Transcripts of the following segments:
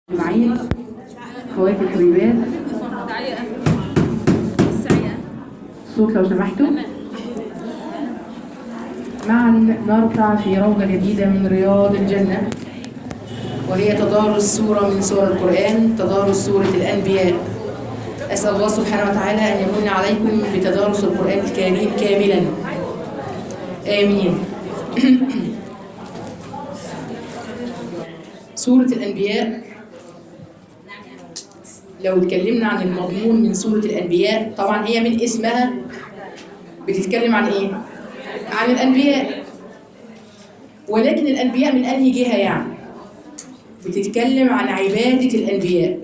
معين اخواتي الحبيبات صوت لو سمحتوا معا نرقع في روضة جديدة من رياض الجنة وهي تدارس سورة من سور القرآن تدارس سورة الأنبياء أسأل الله سبحانه وتعالى أن يمن عليكم بتدارس القرآن الكريم كاملا آمين سورة الأنبياء لو اتكلمنا عن المضمون من سورة الأنبياء طبعا هي من اسمها بتتكلم عن إيه؟ عن الأنبياء ولكن الأنبياء من أنهي جهة يعني؟ بتتكلم عن عبادة الأنبياء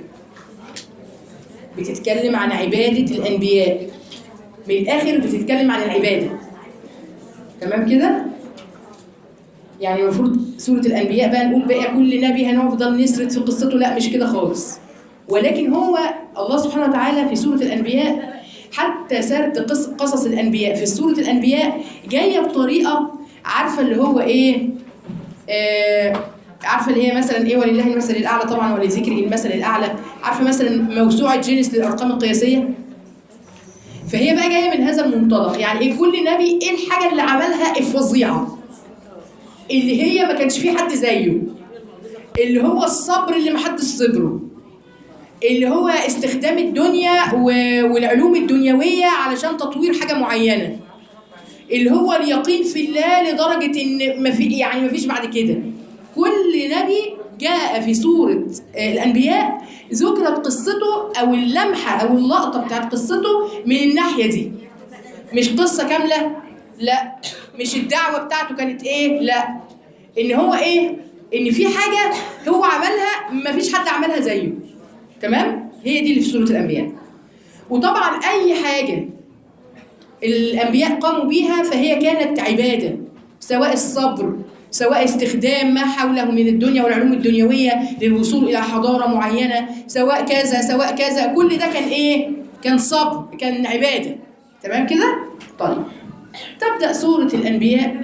بتتكلم عن عبادة الأنبياء من الآخر بتتكلم عن العبادة تمام كده؟ يعني المفروض سورة الأنبياء بقى نقول بقى كل نبي هنفضل نسرد في قصته لا مش كده خالص ولكن هو الله سبحانه وتعالى في سورة الأنبياء حتى سرد قص قصص الأنبياء في سورة الأنبياء جاية بطريقة عارفة اللي هو إيه آه عارفة اللي هي مثلا إيه ولله المثل الأعلى طبعا ولذكره المثل الأعلى عارفة مثلا موسوعة جينيس للأرقام القياسية فهي بقى جاية من هذا المنطلق يعني إيه كل نبي إيه الحاجة اللي عملها الفظيعة اللي هي ما كانش في حد زيه اللي هو الصبر اللي محدش صبره اللي هو استخدام الدنيا والعلوم الدنيوية علشان تطوير حاجة معينة اللي هو اليقين في الله لدرجة ان ما في يعني ما فيش بعد كده كل نبي جاء في سورة الأنبياء ذكرت قصته أو اللمحة أو اللقطة بتاعت قصته من الناحية دي مش قصة كاملة لا مش الدعوة بتاعته كانت إيه لا إن هو إيه إن في حاجة هو عملها ما فيش حد عملها زيه تمام هي دي اللي في سورة الأنبياء وطبعا أي حاجة الأنبياء قاموا بيها فهي كانت عبادة سواء الصبر سواء استخدام ما حوله من الدنيا والعلوم الدنيوية للوصول إلى حضارة معينة سواء كذا سواء كذا كل ده كان إيه؟ كان صبر كان عبادة تمام كده؟ طيب تبدأ سورة الأنبياء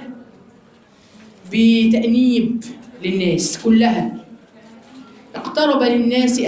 بتأنيب للناس كلها اقترب للناس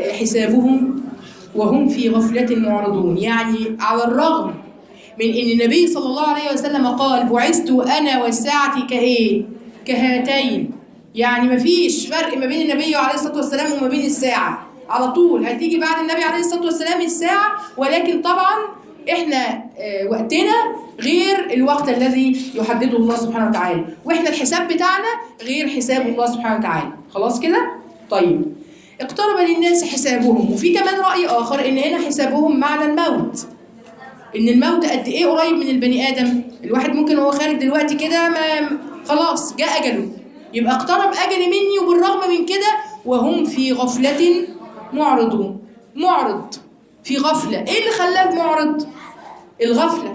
حسابهم وهم في غفلة معرضون يعني على الرغم من ان النبي صلى الله عليه وسلم قال بعثت انا والساعة كايه كهاتين يعني مفيش فرق ما بين النبي عليه الصلاة والسلام وما بين الساعة على طول هتيجي بعد النبي عليه الصلاة والسلام الساعة ولكن طبعا احنا وقتنا غير الوقت الذي يحدده الله سبحانه وتعالى واحنا الحساب بتاعنا غير حساب الله سبحانه وتعالى خلاص كده طيب اقترب للناس حسابهم وفي كمان رأي آخر إن هنا حسابهم معنى الموت إن الموت قد إيه قريب من البني آدم الواحد ممكن وهو خارج دلوقتي كده ما خلاص جاء أجله يبقى اقترب أجلي مني وبالرغم من كده وهم في غفلة معرضون معرض في غفلة إيه اللي خلاك معرض الغفلة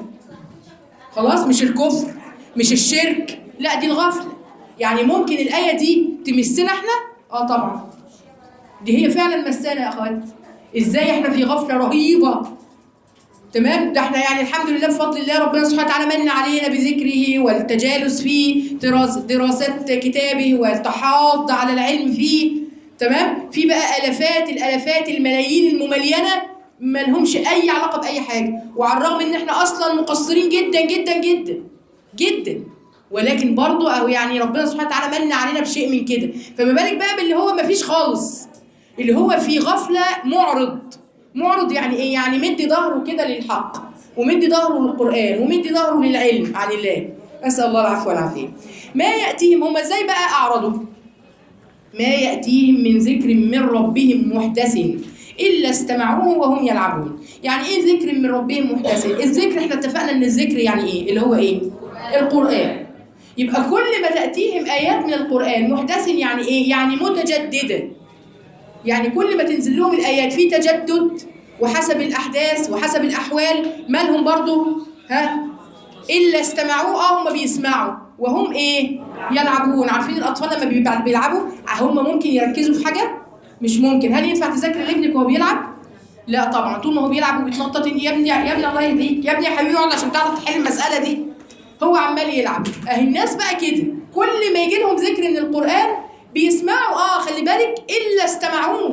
خلاص مش الكفر مش الشرك لا دي الغفلة يعني ممكن الآية دي تمسنا احنا اه طبعا دي هي فعلا مسانا يا اخوات ازاي احنا في غفله رهيبه تمام ده احنا يعني الحمد لله بفضل الله ربنا سبحانه وتعالى من علينا بذكره والتجالس فيه دراس دراسات كتابه والتحاض على العلم فيه تمام في بقى الافات الالافات الملايين المملينه ما لهمش اي علاقه باي حاجه وعلى الرغم ان احنا اصلا مقصرين جدا جدا جدا جدا ولكن برضه او يعني ربنا سبحانه وتعالى من علينا بشيء من كده فما بالك بقى باللي هو ما فيش خالص اللي هو في غفله معرض معرض يعني ايه يعني مدي ظهره كده للحق ومدي ظهره للقران ومدي ظهره للعلم عن الله اسال الله العفو والعافيه ما ياتيهم هم ازاي بقى اعرضوا ما ياتيهم من ذكر من ربهم محدث الا استمعوه وهم يلعبون يعني ايه ذكر من ربهم محدث الذكر احنا اتفقنا ان الذكر يعني ايه اللي هو ايه القران يبقى كل ما تأتيهم آيات من القرآن محدث يعني إيه؟ يعني متجددة يعني كل ما تنزل لهم الآيات في تجدد وحسب الأحداث وحسب الأحوال مالهم برضو ها إلا استمعوه آه هم بيسمعوا وهم إيه؟ يلعبون عارفين الأطفال لما بيلعبوا هم ممكن يركزوا في حاجة؟ مش ممكن هل ينفع تذاكر لابنك وهو بيلعب؟ لا طبعا طول ما هو بيلعب وبيتنطط يا ابني يا ابني الله يهديك يا ابني يا حبيبي اقعد عشان تعرف تحل المسألة دي هو عمال يلعب اهي الناس بقى كده كل ما يجي لهم ذكر من القران بيسمعوا اه خلي بالك الا استمعوه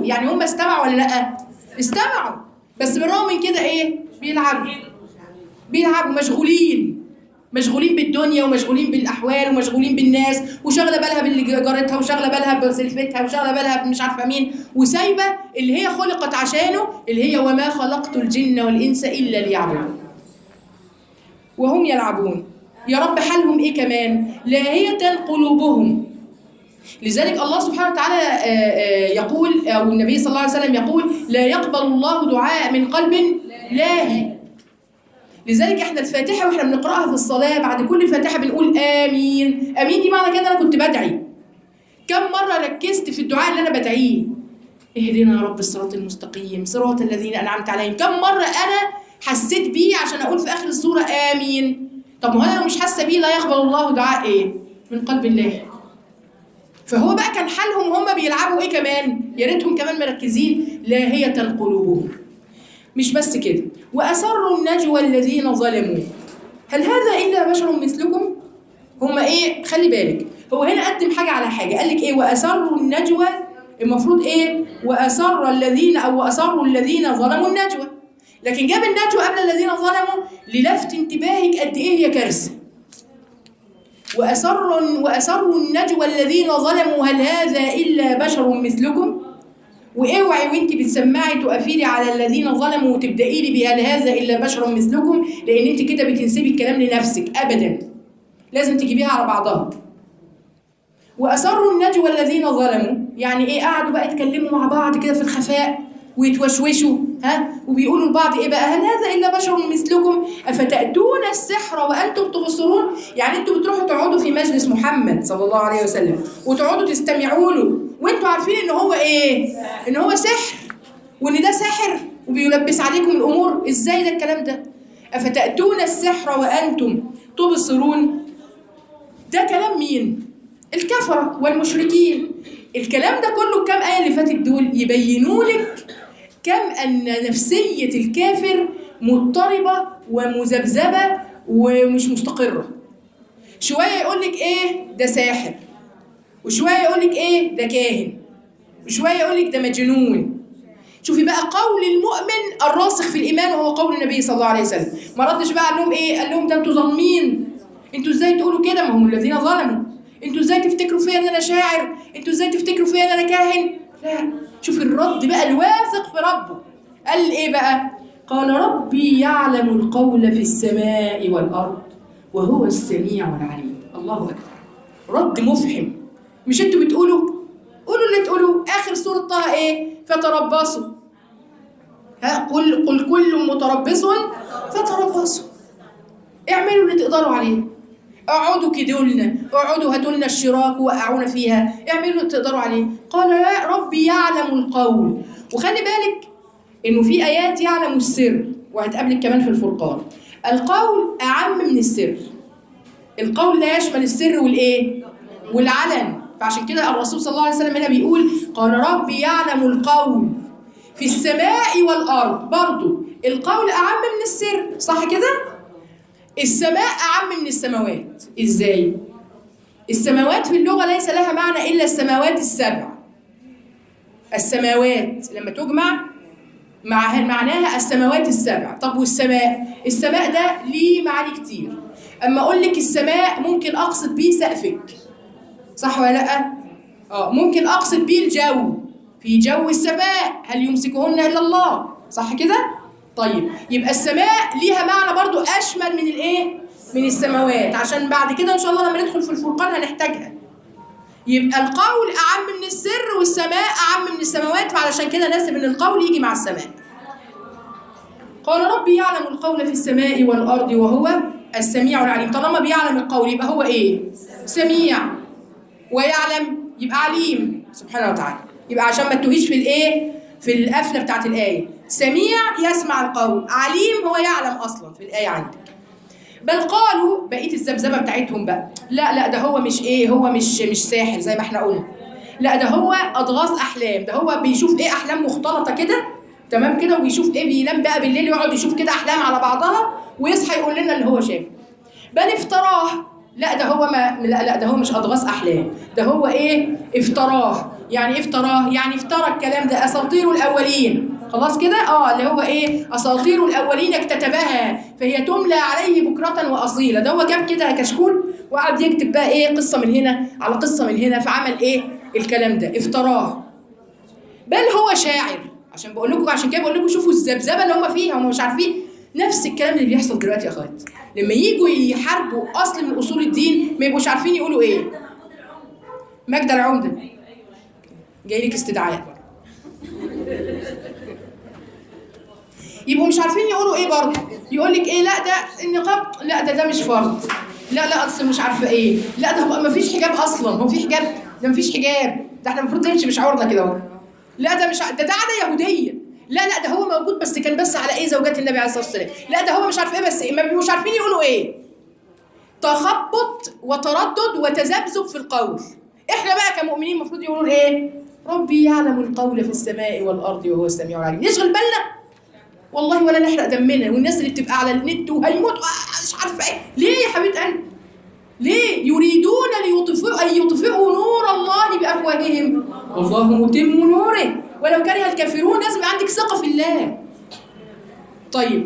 سمعوا يعني هم استمعوا ولا لا استمعوا بس بالرغم من كده ايه بيلعبوا بيلعبوا مشغولين مشغولين بالدنيا ومشغولين بالاحوال ومشغولين بالناس وشاغله بالها باللي جارتها وشاغله بالها بسلفتها وشاغله بالها مش عارفه مين وسايبه اللي هي خلقت عشانه اللي هي وما خلقت الجن والانس الا ليعبدون وهم يلعبون يا رب حالهم ايه كمان لاهية قلوبهم لذلك الله سبحانه وتعالى آه، آه، يقول او النبي صلى الله عليه وسلم يقول لا يقبل الله دعاء من قلب لاهي لذلك احنا الفاتحه واحنا بنقراها في الصلاه بعد كل فاتحه بنقول امين امين دي معنى كده انا كنت بدعي كم مره ركزت في الدعاء اللي انا بدعيه اهدنا يا رب الصراط المستقيم صراط الذين انعمت عليهم كم مره انا حسيت بيه عشان اقول في اخر السوره امين طب ما هو انا لو مش حاسه بيه لا يقبل الله دعاء ايه من قلب الله فهو بقى كان حالهم وهم بيلعبوا ايه كمان يا ريتهم كمان مركزين لاهية قلوبهم مش بس كده وأسروا النجوى الذين ظلموا هل هذا إلا بشر مثلكم هم ايه خلي بالك هو هنا قدم حاجة على حاجة قال لك ايه وأسروا النجوى المفروض ايه وأسر الذين أو وأسروا الذين ظلموا النجوى لكن جاب النجوى قبل الذين ظلموا للفت انتباهك قد ايه هي كارثه وأسروا وأسروا النجوى الذين ظلموا هل هذا إلا بشر مثلكم واوعي وانت بتسمعي تقفيلي على الذين ظلموا وتبدأي لي بهل هذا إلا بشر مثلكم لأن انت كده بتنسبي الكلام لنفسك أبدا لازم تجيبيها على بعضها وأسروا النجوى الذين ظلموا يعني إيه قعدوا بقى يتكلموا مع بعض كده في الخفاء ويتوشوشوا ها وبيقولوا لبعض ايه بقى هل هذا الا بشر مثلكم افتاتون السحر وانتم تبصرون يعني انتوا بتروحوا تقعدوا في مجلس محمد صلى الله عليه وسلم وتقعدوا تستمعوا له وانتوا عارفين ان هو ايه ان هو سحر وان ده ساحر وبيلبس عليكم الامور ازاي ده الكلام ده افتاتون السحر وانتم تبصرون ده كلام مين الكفره والمشركين الكلام ده كله الكام ايه اللي فاتت دول يبينوا لك كم ان نفسيه الكافر مضطربه ومذبذبه ومش مستقره شويه يقول لك ايه ده ساحر وشويه يقول لك ايه ده كاهن وشويه يقول لك ده مجنون شوفي بقى قول المؤمن الراسخ في الايمان وهو قول النبي صلى الله عليه وسلم ما ردش بقى قال لهم ايه قال لهم ده انتوا ظالمين انتوا ازاي تقولوا كده ما هم الذين ظلموا انتوا ازاي تفتكروا فيا ان انا شاعر انتوا ازاي تفتكروا فيا ان انا كاهن لا شوف الرد بقى الواثق في ربه قال ايه بقى قال ربي يعلم القول في السماء والارض وهو السميع العليم الله اكبر رد مفحم مش انتوا بتقولوا قولوا اللي تقولوا اخر سوره طه ايه فتربصوا ها قل قل كل متربص فتربصوا اعملوا اللي تقدروا عليه اقعدوا كدوا لنا اقعدوا هاتوا لنا الشراك وقعونا فيها اعملوا اللي تقدروا عليه قال يا ربي يعلم القول وخلي بالك انه في ايات يعلم السر وهتقابلك كمان في الفرقان القول اعم من السر القول ده يشمل السر والايه والعلن فعشان كده الرسول صلى الله عليه وسلم هنا بيقول قال ربي يعلم القول في السماء والارض برضو القول اعم من السر صح كده السماء أعم من السماوات إزاي؟ السماوات في اللغة ليس لها معنى إلا السماوات السبع السماوات لما تجمع مع معناها السماوات السبع طب والسماء السماء ده ليه معاني كتير أما أقول لك السماء ممكن أقصد بيه سقفك صح ولا لأ؟ اه ممكن أقصد بيه الجو في جو السماء هل يمسكهن إلا الله صح كده؟ طيب يبقى السماء ليها معنى برضو اشمل من الايه من السماوات عشان بعد كده ان شاء الله لما ندخل في الفرقان هنحتاجها يبقى القول اعم من السر والسماء اعم من السماوات فعلشان كده ناسب ان القول يجي مع السماء قال ربي يعلم القول في السماء والارض وهو السميع العليم طالما بيعلم القول يبقى هو ايه سميع ويعلم يبقى عليم سبحانه وتعالى يبقى عشان ما تتوهيش في الايه في القفله بتاعت الايه سميع يسمع القول عليم هو يعلم اصلا في الايه عندك بل قالوا بقيه الذبذبه بتاعتهم بقى لا لا ده هو مش ايه هو مش مش ساحر زي ما احنا قلنا لا ده هو اضغاث احلام ده هو بيشوف ايه احلام مختلطه كده تمام كده وبيشوف ايه بينام بقى بالليل يقعد يشوف كده احلام على بعضها ويصحى يقول لنا اللي هو شافه بل افتراه لا ده هو ما لا لا ده هو مش اضغاث احلام ده هو ايه افتراه يعني ايه افتراه يعني افترى الكلام ده اساطير الاولين خلاص كده اه اللي هو ايه اساطير الاولين اكتتبها فهي تملى عليه بكره واصيلا ده هو جاب كده كشكول وقعد يكتب بقى ايه قصه من هنا على قصه من هنا فعمل ايه الكلام ده افتراه بل هو شاعر عشان بقول لكم عشان كده بقول لكم شوفوا الذبذبه اللي هم فيها هم مش عارفين نفس الكلام اللي بيحصل دلوقتي يا اخوات لما يجوا يحاربوا اصل من اصول الدين ما يبقوش عارفين يقولوا ايه ماجدة العمده جاي لك استدعاء يبقوا مش عارفين يقولوا ايه برضه يقول لك ايه لا ده النقاب لا ده ده مش فرض لا لا اصل مش عارفه ايه لا ده هو ما فيش حجاب اصلا هو في حجاب ده ما فيش حجاب ده احنا المفروض نمشي بشعورنا كده اهو لا ده مش ع- ده ده عاده يهوديه لا لا ده هو موجود بس كان بس على ايه زوجات النبي عليه الصلاه والسلام لا ده هو مش عارف ايه بس إيه ما بيبقوش عارفين يقولوا ايه تخبط وتردد وتذبذب في القول احنا بقى كمؤمنين المفروض يقولوا ايه ربي يعلم القول في السماء والارض وهو السميع العليم نشغل بالنا والله ولا نحرق دمنا والناس اللي بتبقى على النت وهيموتوا آه، مش عارفه ايه ليه يا حبيبه قلبي ليه يريدون ليطفئوا ان يطفئوا نور الله بافواههم والله متم نوره ولو كره الكافرون لازم يبقى عندك ثقه في الله طيب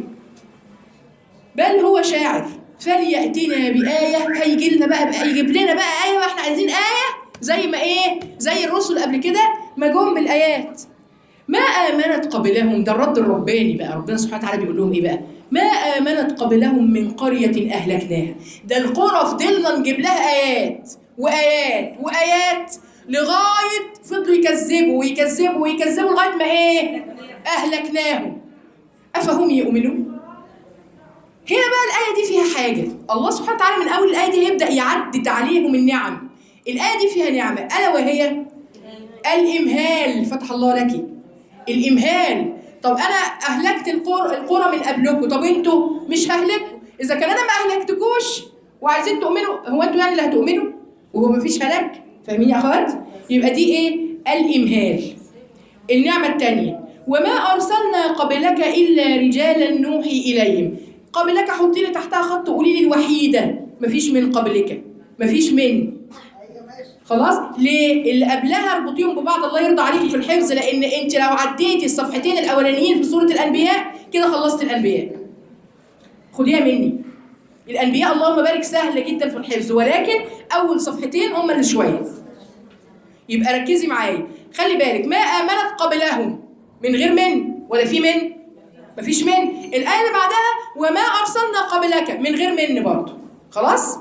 بل هو شاعر فليأتنا بآية هيجي لنا بقى, بقى يجيب لنا بقى آية واحنا عايزين آية زي ما إيه زي الرسل قبل كده ما جم بالآيات ما آمنت قبلهم ده الرد الرباني بقى ربنا سبحانه وتعالى بيقول لهم إيه بقى ما آمنت قبلهم من قرية أهلكناها ده القرى فضلنا نجيب لها آيات وآيات وآيات لغاية فضلوا يكذبوا ويكذبوا ويكذبوا لغاية ما إيه أهلكناهم أفهم يؤمنون هنا بقى الآية دي فيها حاجة الله سبحانه وتعالى من أول الآية دي هيبدأ يعدد عليهم النعم الآية دي فيها نعمة ألا وهي الإمهال فتح الله لك الإمهال طب أنا أهلكت القرى, القرى من قبلكم طب أنتوا مش ههلكوا إذا كان أنا ما أهلكتكوش وعايزين تؤمنوا هو أنتوا يعني اللي هتؤمنوا وهو مفيش هلاك فاهمين يا أخوات يبقى دي إيه الإمهال النعمة الثانية وما أرسلنا قبلك إلا رجالا نوحي إليهم قبلك حطي لي تحتها خط قولي لي الوحيدة مفيش من قبلك مفيش من خلاص ليه اللي قبلها اربطيهم ببعض الله يرضى عليكي في الحفظ لان انت لو عديتي الصفحتين الاولانيين في سوره الانبياء كده خلصت الانبياء خديها مني الانبياء اللهم بارك سهله جدا في الحفظ ولكن اول صفحتين هم اللي شويه يبقى ركزي معايا خلي بالك ما امنت قبلهم من غير من ولا في من مفيش من الايه اللي بعدها وما ارسلنا قبلك من غير من برضه خلاص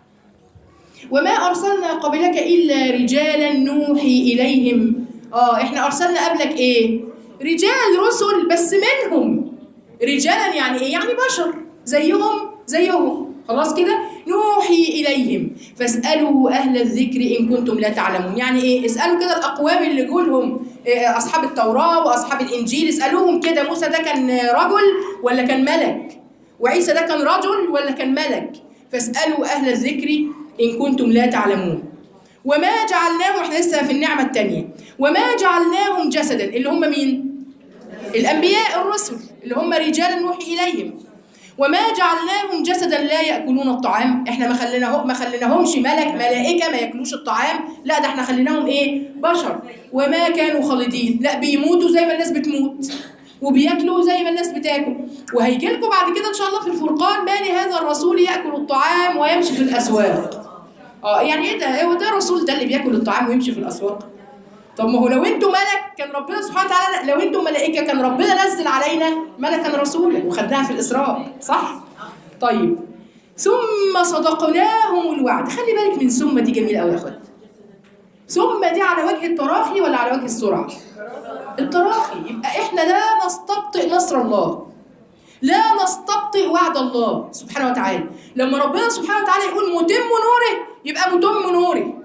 وما ارسلنا قبلك الا رجالا نوحي اليهم اه احنا ارسلنا قبلك ايه رجال رسل بس منهم رجالا يعني ايه يعني بشر زيهم زيهم خلاص كده نوحي اليهم فاسالوا اهل الذكر ان كنتم لا تعلمون يعني ايه اسالوا كده الاقوام اللي جولهم إيه اصحاب التوراه واصحاب الانجيل اسالوهم كده موسى ده كان رجل ولا كان ملك وعيسى ده كان رجل ولا كان ملك فاسالوا اهل الذكر ان كنتم لا تعلمون وما جعلناهم احنا لسه في النعمه الثانيه وما جعلناهم جسدا اللي هم مين الانبياء الرسل اللي هم رجال نوحي اليهم وما جعلناهم جسدا لا ياكلون الطعام احنا ما خليناهم ما خليناهمش ملك ملائكه ما ياكلوش الطعام لا ده احنا خليناهم ايه بشر وما كانوا خالدين لا بيموتوا زي ما الناس بتموت وبياكلوا زي ما الناس بتاكل وهيجي لكم بعد كده ان شاء الله في الفرقان ما لهذا الرسول ياكل الطعام ويمشي في الاسواق اه يعني ايه ده هو ده الرسول ده اللي بياكل الطعام ويمشي في الاسواق طب ما هو لو انتوا ملك كان ربنا سبحانه وتعالى لو انتوا ملائكه كان ربنا نزل علينا ملكا رسولا وخدناها في الاسراء صح؟ طيب ثم صدقناهم الوعد خلي بالك من ثم دي جميله قوي يا اخوات ثم دي على وجه التراخي ولا على وجه السرعه؟ التراخي يبقى احنا لا نستبطئ نصر الله لا نستبطئ وعد الله سبحانه وتعالى لما ربنا سبحانه وتعالى يقول متم نوره يبقى متم نوره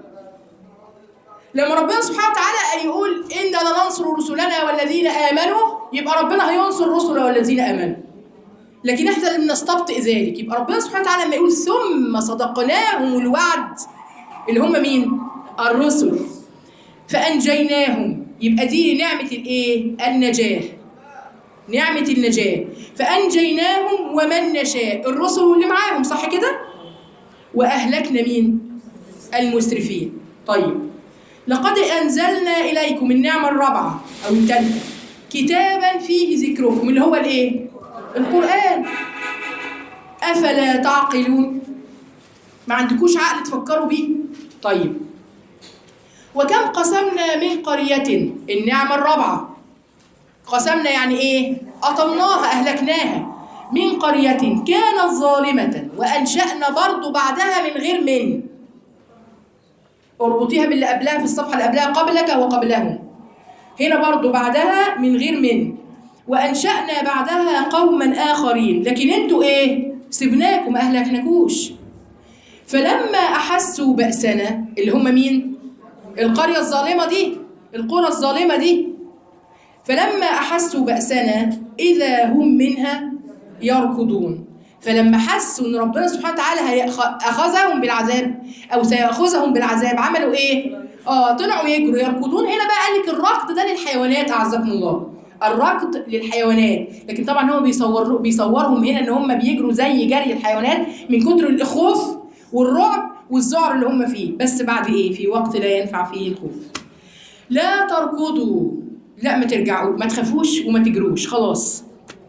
لما ربنا سبحانه وتعالى يقول إنا لننصر رسلنا والذين آمنوا يبقى ربنا هينصر رسله والذين آمنوا لكن احنا لم نستبطئ ذلك يبقى ربنا سبحانه وتعالى لما يقول ثم صدقناهم الوعد اللي هم مين؟ الرسل فأنجيناهم يبقى دي نعمة الإيه؟ النجاة نعمة النجاة فأنجيناهم ومن نشاء الرسل واللي معاهم صح كده؟ وأهلكنا مين؟ المسرفين طيب لقد أنزلنا إليكم النعمة الرابعة أو الثالثة كتابا فيه ذكركم اللي هو الإيه؟ القرآن أفلا تعقلون ما عندكوش عقل تفكروا بيه طيب وكم قسمنا من قرية النعمة الرابعة قسمنا يعني ايه قطمناها اهلكناها من قرية كانت ظالمة وأنشأنا برضو بعدها من غير من اربطيها باللي قبلها في الصفحة اللي قبلها قبلك وقبلهم هنا برضو بعدها من غير من وأنشأنا بعدها قوما آخرين لكن انتوا ايه سبناكم ما أهلكناكوش فلما أحسوا بأسنا اللي هم مين القرية الظالمة دي القرى الظالمة دي فلما أحسوا بأسنا إذا هم منها يركضون فلما حسوا ان ربنا سبحانه وتعالى هيأخ- اخذهم بالعذاب او سياخذهم بالعذاب عملوا ايه؟ اه طلعوا يجروا يركضون هنا بقى قال لك الركض ده للحيوانات اعزكم الله الركض للحيوانات لكن طبعا هو بيصور بيصورهم هنا ان هم بيجروا زي جري الحيوانات من كتر الخوف والرعب والذعر اللي هم فيه بس بعد ايه؟ في وقت لا ينفع فيه الخوف لا تركضوا لا ما ترجعوا ما تخافوش وما تجروش خلاص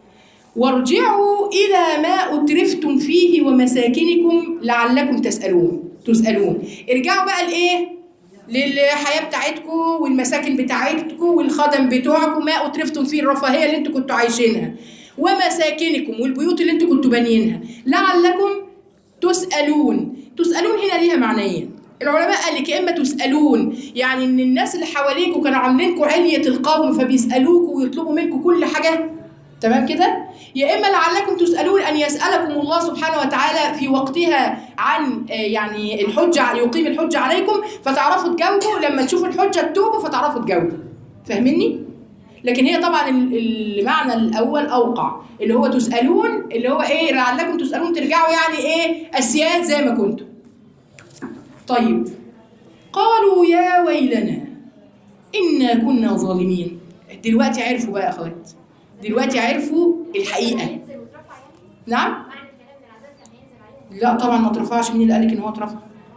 وارجعوا إلى ما أترفتم فيه ومساكنكم لعلكم تسألون تسألون ارجعوا بقى لإيه؟ للحياة بتاعتكم والمساكن بتاعتكم والخدم بتوعكم ما أترفتم فيه الرفاهية اللي انتوا كنتوا عايشينها ومساكنكم والبيوت اللي انتوا كنتوا بانيينها لعلكم تسألون تسألون هنا ليها معنيين العلماء قال لك يا اما تسالون يعني ان الناس اللي حواليكوا كانوا عاملينكوا عليه القوم فبيسالوكوا ويطلبوا منكم كل حاجه تمام كده يا اما لعلكم تسالون ان يسالكم الله سبحانه وتعالى في وقتها عن آه، يعني الحجه يقيم الحجه عليكم فتعرفوا تجاوبوا لما تشوفوا الحجه تتوبوا فتعرفوا تجاوبوا فاهميني لكن هي طبعا ال- المعنى الاول اوقع اللي هو تسالون اللي هو ايه لعلكم تسالون ترجعوا يعني ايه اسياد زي ما كنتم طيب قالوا يا ويلنا إنا كنا ظالمين دلوقتي عرفوا بقى يا أخوات دلوقتي عرفوا الحقيقة نعم لا طبعا ما اترفعش مين اللي قالك ان هو اترفع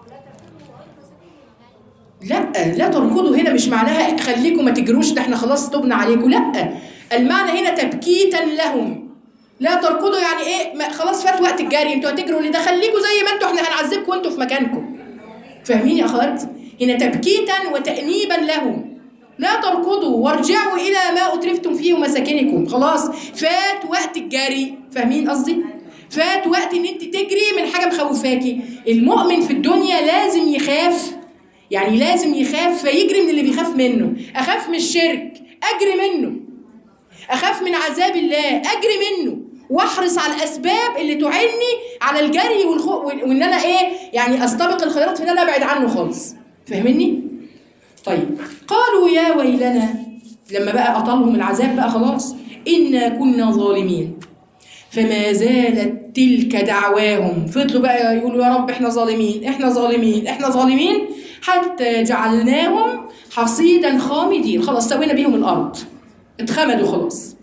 لا لا تركضوا هنا مش معناها خليكم ما تجروش ده احنا خلاص تبنا عليكم لا المعنى هنا تبكيتا لهم لا تركضوا يعني ايه ما خلاص فات وقت الجري انتوا هتجروا ليه ده خليكم زي ما انتوا احنا هنعذبكم وانتوا في مكانكم فاهمين يا اخوات هنا تبكيتا وتأنيبا لهم لا تركضوا وارجعوا الى ما اترفتم فيه ومساكنكم خلاص فات وقت الجري فاهمين قصدي فات وقت ان انت تجري من حاجه مخوفاكي المؤمن في الدنيا لازم يخاف يعني لازم يخاف فيجري من اللي بيخاف منه اخاف من الشرك اجري منه اخاف من عذاب الله اجري منه واحرص على الاسباب اللي تعني على الجري والخو... وان انا ايه يعني استبق الخيرات في ان انا ابعد عنه خالص فاهمني طيب قالوا يا ويلنا لما بقى اطلهم العذاب بقى خلاص انا كنا ظالمين فما زالت تلك دعواهم فضلوا بقى يقولوا يا رب احنا ظالمين احنا ظالمين احنا ظالمين حتى جعلناهم حصيدا خامدين خلاص سوينا بيهم الارض اتخمدوا خلاص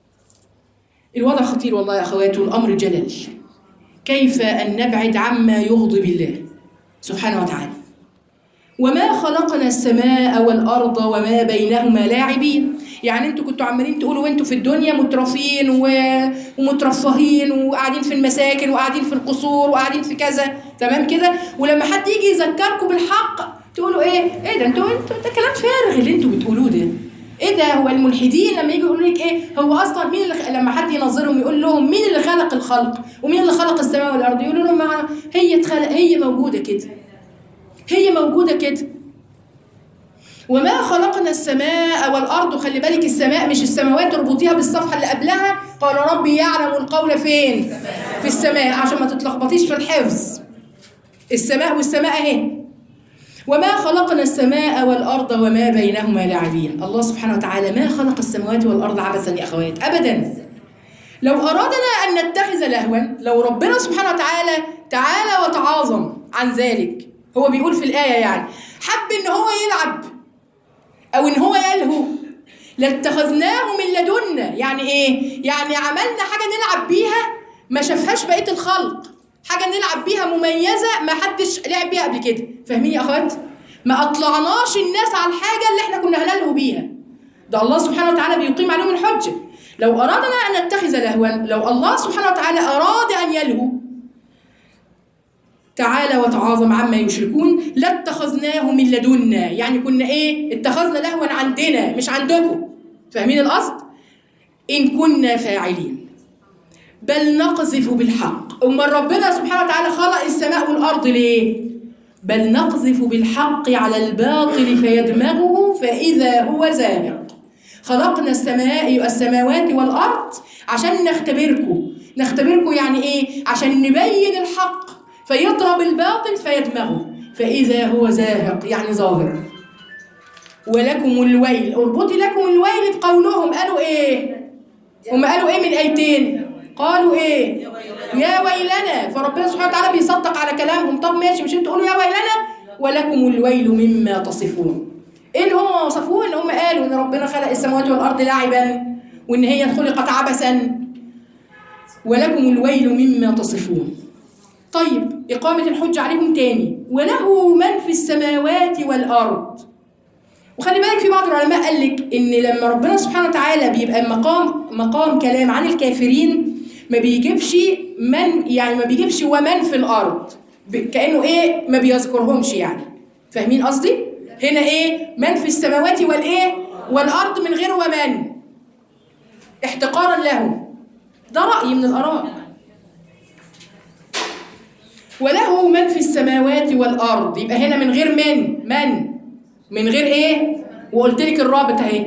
الوضع خطير والله يا اخواتي والامر جلل كيف ان نبعد عما يغضب الله سبحانه وتعالى وما خلقنا السماء والارض وما بينهما لاعبين يعني انتوا كنتوا عمالين تقولوا وانتوا في الدنيا مترفين و... ومترفهين وقاعدين في المساكن وقاعدين في القصور وقاعدين في كذا تمام كده ولما حد يجي يذكركم بالحق تقولوا ايه ايه ده انتوا انتوا ده كلام فارغ اللي انتوا بتقولوه ده ايه ده هو الملحدين لما يجوا يقولوا لك ايه هو اصلا مين اللي خ- لما حد ينظرهم يقول لهم مين اللي خلق الخلق ومين اللي خلق السماء والارض يقولوا لهم ما هي اتخلق هي موجوده كده هي موجوده كده وما خلقنا السماء والارض خلي بالك السماء مش السماوات اربطيها بالصفحه اللي قبلها قال ربي يعلم القول فين في السماء عشان ما تتلخبطيش في الحفظ السماء والسماء اهي وما خلقنا السماء والارض وما بينهما لاعبين الله سبحانه وتعالى ما خلق السماوات والارض عبثا يا اخوات ابدا لو أرادنا أن نتخذ لهوا لو ربنا سبحانه وتعالى تعالى وتعاظم عن ذلك هو بيقول في الآية يعني حب إن هو يلعب أو إن هو يلهو لاتخذناه من لدنا يعني إيه؟ يعني عملنا حاجة نلعب بيها ما شافهاش بقية الخلق حاجه نلعب بيها مميزه ما حدش لعب بيها قبل كده فاهمين يا اخوات ما اطلعناش الناس على الحاجه اللي احنا كنا هنلهو بيها ده الله سبحانه وتعالى بيقيم عليهم الحجه لو ارادنا ان نتخذ لهوا لو الله سبحانه وتعالى اراد ان يلهو تعالى وتعاظم عما يشركون لاتخذناه من لدنا يعني كنا ايه اتخذنا لهوا عندنا مش عندكم فاهمين القصد ان كنا فاعلين بل نقذف بالحق امال ربنا سبحانه وتعالى خلق السماء والارض ليه بل نقذف بالحق على الباطل فيدمغه فاذا هو زاهق خلقنا السماء السماوات والارض عشان نختبركم نختبركم يعني ايه عشان نبين الحق فيضرب الباطل فيدمغه فإذا هو زاهق يعني ظاهر ولكم الويل اربطي لكم الويل بقولهم قالوا ايه هم قالوا ايه من ايتين قالوا ايه يا ويلنا فربنا سبحانه وتعالى بيصدق على كلامهم طب ماشي مش انتوا تقولوا يا ويلنا ولكم الويل مما تصفون ايه اللي هم وصفوه ان هم قالوا ان ربنا خلق السماوات والارض لعبا وان هي خلقت عبثا ولكم الويل مما تصفون طيب إقامة الحجة عليهم تاني وله من في السماوات والأرض وخلي بالك في بعض العلماء قال لك إن لما ربنا سبحانه وتعالى بيبقى مقام مقام كلام عن الكافرين ما بيجيبش من يعني ما بيجيبش ومن في الأرض كأنه إيه ما بيذكرهمش يعني فاهمين قصدي؟ هنا إيه من في السماوات والإيه والأرض من غير ومن احتقارا لهم ده رأي من الآراء وله من في السماوات والارض يبقى هنا من غير من من من غير ايه وقلت لك الرابط اهي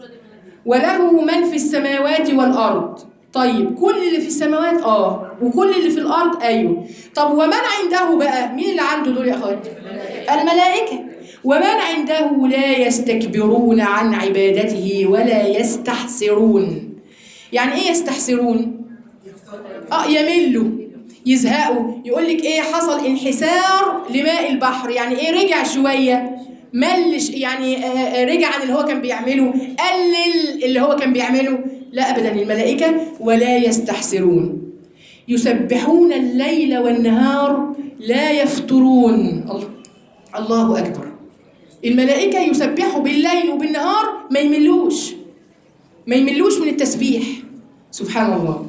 وله من في السماوات والارض طيب كل اللي في السماوات اه وكل اللي في الارض ايوه طب ومن عنده بقى مين اللي عنده دول يا اخوات الملائكه ومن عنده لا يستكبرون عن عبادته ولا يستحسرون يعني ايه يستحسرون اه يملوا يزهقوا يقول لك ايه حصل انحسار لماء البحر يعني ايه رجع شويه ملش يعني آه رجع عن اللي هو كان بيعمله قلل اللي هو كان بيعمله لا ابدا الملائكه ولا يستحسرون يسبحون الليل والنهار لا يفترون الله اكبر الملائكه يسبحوا بالليل وبالنهار ما يملوش ما يملوش من التسبيح سبحان الله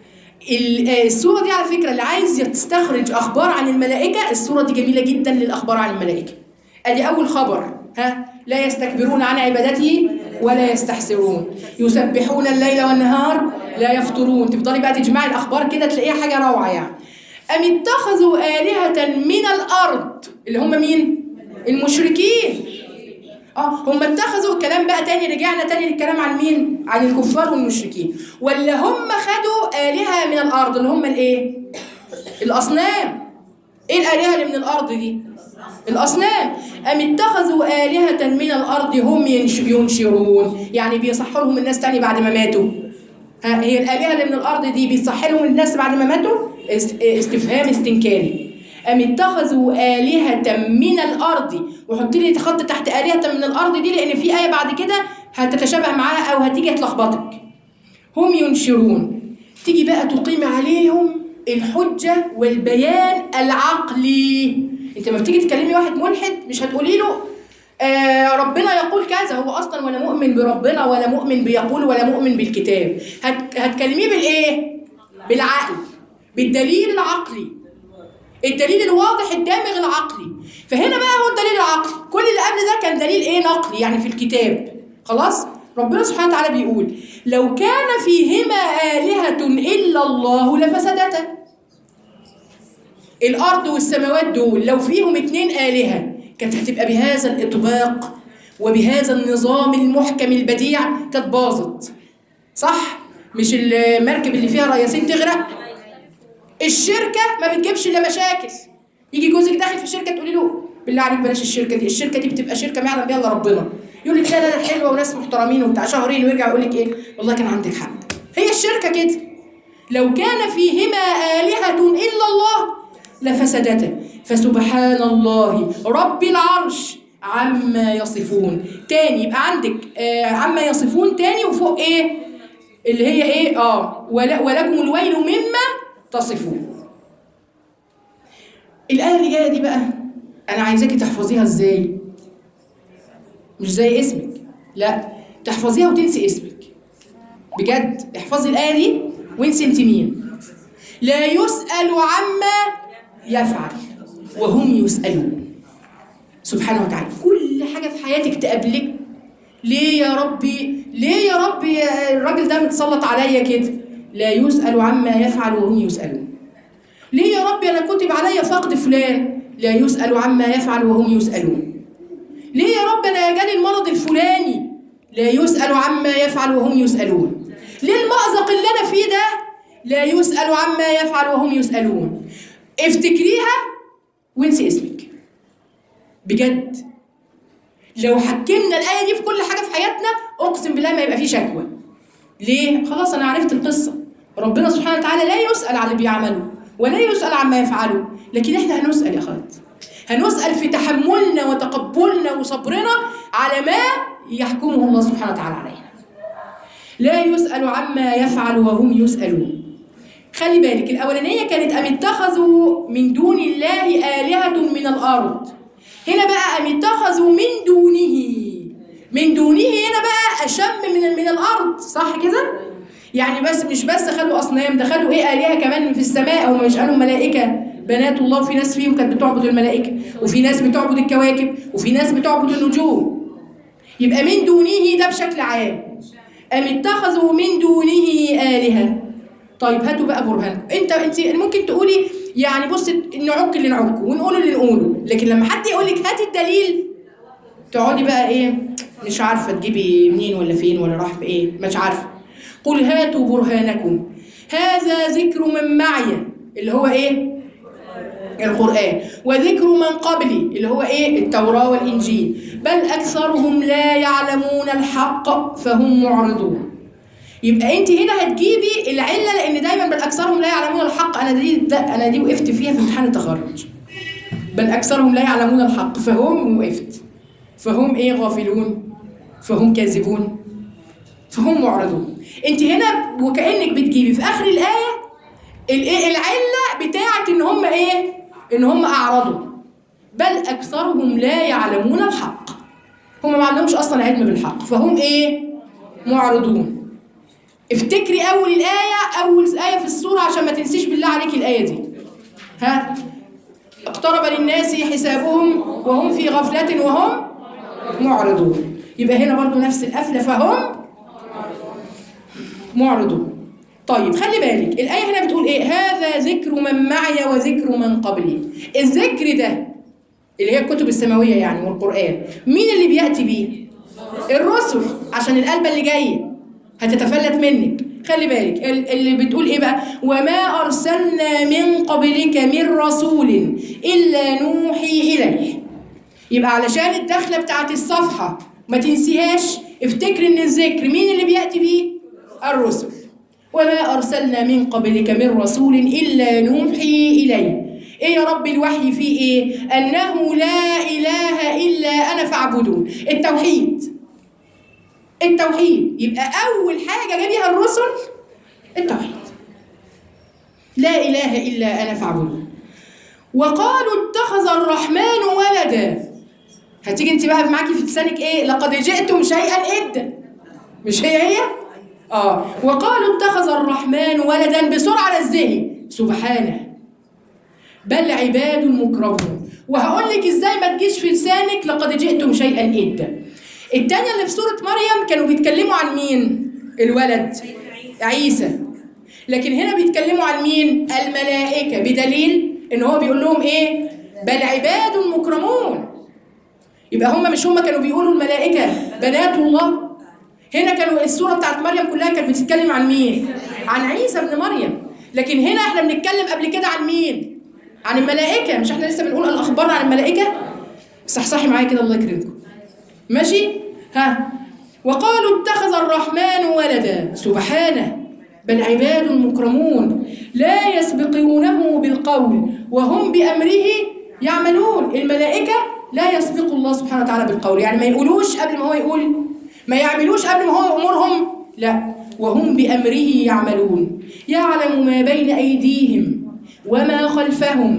الصورة دي على فكرة اللي عايز تستخرج أخبار عن الملائكة الصورة دي جميلة جدا للأخبار عن الملائكة أدي أول خبر ها لا يستكبرون عن عبادته ولا يستحسرون يسبحون الليل والنهار لا يفطرون تفضلي بقى تجمعي الأخبار كده تلاقيها حاجة روعة يعني أم اتخذوا آلهة من الأرض اللي هم مين؟ المشركين اه هم اتخذوا الكلام بقى تاني رجعنا تاني للكلام عن مين؟ عن الكفار والمشركين ولا هم خدوا آلهة من الأرض اللي هم الإيه؟ الأصنام إيه الآلهة اللي من الأرض دي؟ الأصنام أم اتخذوا آلهة من الأرض هم ينشرون يعني بيصحوا لهم الناس تاني بعد ما ماتوا ها هي الآلهة اللي من الأرض دي بيصحي لهم الناس بعد ما ماتوا استفهام استنكاري أم اتخذوا آلهة من الأرض وحط لي خط تحت آلهة من الأرض دي لأن في آية بعد كده هتتشابه معاها أو هتيجي تلخبطك هم ينشرون تيجي بقى تقيم عليهم الحجة والبيان العقلي انت لما بتيجي تكلمي واحد ملحد مش هتقولي له آه ربنا يقول كذا هو اصلا ولا مؤمن بربنا ولا مؤمن بيقول ولا مؤمن بالكتاب هت هتكلميه بالايه بالعقل بالدليل العقلي الدليل الواضح الدامغ العقلي فهنا بقى هو الدليل العقلي كل اللي قبل ده كان دليل ايه نقلي يعني في الكتاب خلاص ربنا سبحانه وتعالى بيقول لو كان فيهما آلهة إلا الله لفسدتا الأرض والسماوات دول لو فيهم اتنين آلهة كانت هتبقى بهذا الإطباق وبهذا النظام المحكم البديع كانت باظت صح؟ مش المركب اللي فيها رياسين تغرق الشركة ما بتجيبش إلا مشاكل يجي جوزك داخل في الشركة تقولي له بالله عليك بلاش الشركة دي الشركة دي بتبقى شركة ما يعلم بيها إلا ربنا يقول لك لا لا لا حلوة وناس محترمين وبتاع شهرين ويرجع يقول لك إيه والله كان عندك حق هي الشركة كده لو كان فيهما آلهة إلا الله لفسدتا فسبحان الله رب العرش عما يصفون تاني يبقى عندك آه عما يصفون تاني وفوق ايه اللي هي ايه اه ولكم الويل مما تصفون الآية اللي جاية دي بقى أنا عايزاكي تحفظيها إزاي؟ مش زي اسمك لا تحفظيها وتنسي اسمك بجد احفظي الآية دي وانسي انت مين لا يسأل عما يفعل وهم يسألون سبحانه وتعالى كل حاجة في حياتك تقابلك ليه يا ربي ليه يا ربي الراجل ده متسلط عليا كده لا يسأل عما يفعل وهم يسألون ليه يا ربي أنا كتب عليا فقد فلان لا يسأل عما يفعل وهم يسألون ليه يا رب أنا جالي المرض الفلاني لا يسأل عما يفعل وهم يسألون ليه المأزق اللي أنا فيه ده لا يسأل عما يفعل وهم يسألون افتكريها وانسي اسمك بجد لو حكمنا الآية دي في كل حاجة في حياتنا أقسم بالله ما يبقى فيه شكوى ليه؟ خلاص أنا عرفت القصة ربنا سبحانه وتعالى لا يسأل على اللي بيعمله ولا يسأل عما يفعله لكن احنا هنسأل يا أخوات هنسأل في تحملنا وتقبلنا وصبرنا على ما يحكمه الله سبحانه وتعالى علينا لا يسأل عما يفعل وهم يسألون خلي بالك الأولانية كانت أم اتخذوا من دون الله آلهة من الأرض هنا بقى أم اتخذوا من دونه من دونه هنا بقى أشم من من الأرض صح كده؟ يعني بس مش بس خدوا أصنام ده خدوا إيه آلهة كمان في السماء هم مش قالوا ملائكة بنات الله وفي ناس فيهم كانت بتعبد الملائكة وفي ناس بتعبد الكواكب وفي ناس بتعبد النجوم يبقى من دونه ده بشكل عام أم اتخذوا من دونه آلهة طيب هاتوا بقى برهانكم انت انت ممكن تقولي يعني بص نعك اللي نعكه ونقول اللي نقوله لكن لما حد يقول لك هات الدليل تقعدي بقى ايه مش عارفه تجيبي منين ولا فين ولا راح بايه مش عارفه قل هاتوا برهانكم هذا ذكر من معي اللي هو ايه القرآن وذكر من قبلي اللي هو ايه التوراة والإنجيل بل أكثرهم لا يعلمون الحق فهم معرضون يبقى انت هنا هتجيبي العله لان دايما بل اكثرهم لا يعلمون الحق انا دي ده انا دي وقفت فيها في امتحان التخرج بل اكثرهم لا يعلمون الحق فهم وقفت فهم ايه غافلون فهم كاذبون فهم معرضون انت هنا وكانك بتجيبي في اخر الايه الايه العله بتاعه ان هم ايه ان هم اعرضوا بل اكثرهم لا يعلمون الحق هم ما عندهمش اصلا علم بالحق فهم ايه معرضون افتكري اول الايه اول ايه في السوره عشان ما تنسيش بالله عليك الايه دي ها اقترب للناس حسابهم وهم في غفله وهم معرضون يبقى هنا برضو نفس القفله فهم معرضون طيب خلي بالك الايه هنا بتقول ايه هذا ذكر من معي وذكر من قبلي الذكر ده اللي هي الكتب السماويه يعني والقران مين اللي بياتي بيه الرسل عشان القلبه اللي جايه هتتفلت منك خلي بالك اللي بتقول ايه بقى وما ارسلنا من قبلك من رسول الا نوحي اليه يبقى علشان الدخله بتاعت الصفحه ما تنسيهاش افتكر ان الذكر مين اللي بياتي بيه الرسل وما ارسلنا من قبلك من رسول الا نوحي اليه ايه يا رب الوحي فيه ايه انه لا اله الا انا فاعبدون التوحيد التوحيد يبقى أول حاجة جاب بيها الرسل التوحيد لا إله إلا أنا فاعبدون وقالوا اتخذ الرحمن ولدا هتيجي انت بقى معاكي في لسانك ايه لقد جئتم شيئا إدا مش هي هي اه وقالوا اتخذ الرحمن ولدا بسرعة نزهي سبحانه بل عباد مكرمون وهقول لك ازاي ما تجيش في لسانك لقد جئتم شيئا إدا التانية اللي في سورة مريم كانوا بيتكلموا عن مين؟ الولد عيسى لكن هنا بيتكلموا عن مين؟ الملائكة بدليل ان هو بيقول لهم ايه؟ بل عباد مكرمون يبقى هم مش هم كانوا بيقولوا الملائكة بنات الله هنا كانوا السورة بتاعت مريم كلها كانت بتتكلم عن مين؟ عن عيسى ابن مريم لكن هنا احنا بنتكلم قبل كده عن مين؟ عن الملائكة مش احنا لسه بنقول الأخبار عن الملائكة؟ صحصحي معايا كده الله يكرمكم ماشي ها وقالوا اتخذ الرحمن ولدا سبحانه بل عباد مكرمون لا يسبقونه بالقول وهم بأمره يعملون الملائكة لا يسبق الله سبحانه وتعالى بالقول يعني ما يقولوش قبل ما هو يقول ما يعملوش قبل ما هو يأمرهم لا وهم بأمره يعملون يعلم ما بين أيديهم وما خلفهم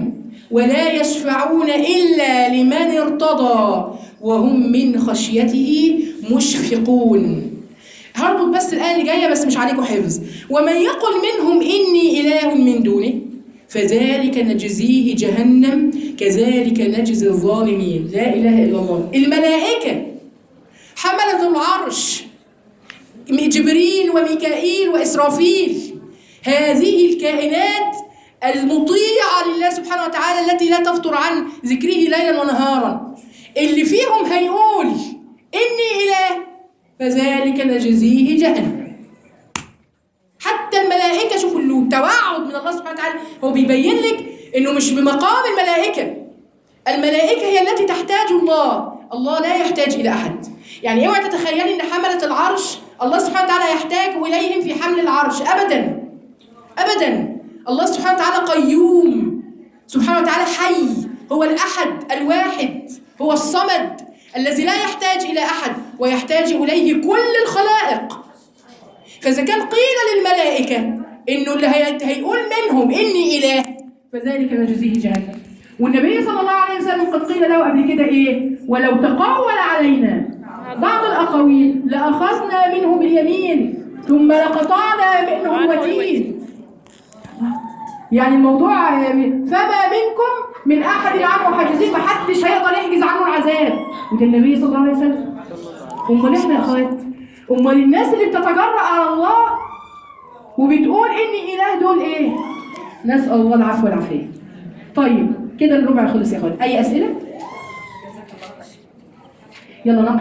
ولا يشفعون إلا لمن ارتضى وهم من خشيته مشفقون هربط بس الآية اللي جاية بس مش عليكم حفظ ومن يقل منهم إني إله من دونه فذلك نجزيه جهنم كذلك نجزي الظالمين لا إله إلا الله الملائكة حملة العرش جبريل وميكائيل وإسرافيل هذه الكائنات المطيعة لله سبحانه وتعالى التي لا تفتر عن ذكره ليلا ونهارا اللي فيهم هيقول إني إله فذلك نجزيه جهنم حتى الملائكة شوفوا التوعد من الله سبحانه وتعالى هو بيبين لك إنه مش بمقام الملائكة الملائكة هي التي تحتاج الله الله لا يحتاج إلى أحد يعني اوعي تتخيلي إن حملة العرش الله سبحانه وتعالى يحتاج إليهم في حمل العرش أبدا أبدا الله سبحانه وتعالى قيوم سبحانه وتعالى حي هو الأحد الواحد هو الصمد الذي لا يحتاج إلى أحد ويحتاج إليه كل الخلائق فإذا كان قيل للملائكة إنه اللي هي- هيقول منهم إني إله فذلك نجزيه جهنم والنبي صلى الله عليه وسلم قد قيل له قبل كده إيه ولو تقول علينا بعض الأقاويل لأخذنا منه باليمين ثم لقطعنا منه الوتين يعني الموضوع فما منكم من احد عنه حاجزين محدش هيقدر يحجز عنه العذاب وده النبي صلى الله عليه وسلم امال احنا يا اخوات امال الناس اللي بتتجرأ على الله وبتقول اني اله دول ايه نسال الله العفو والعافيه طيب كده الربع خلص يا اخوات اي اسئله يلا نقرا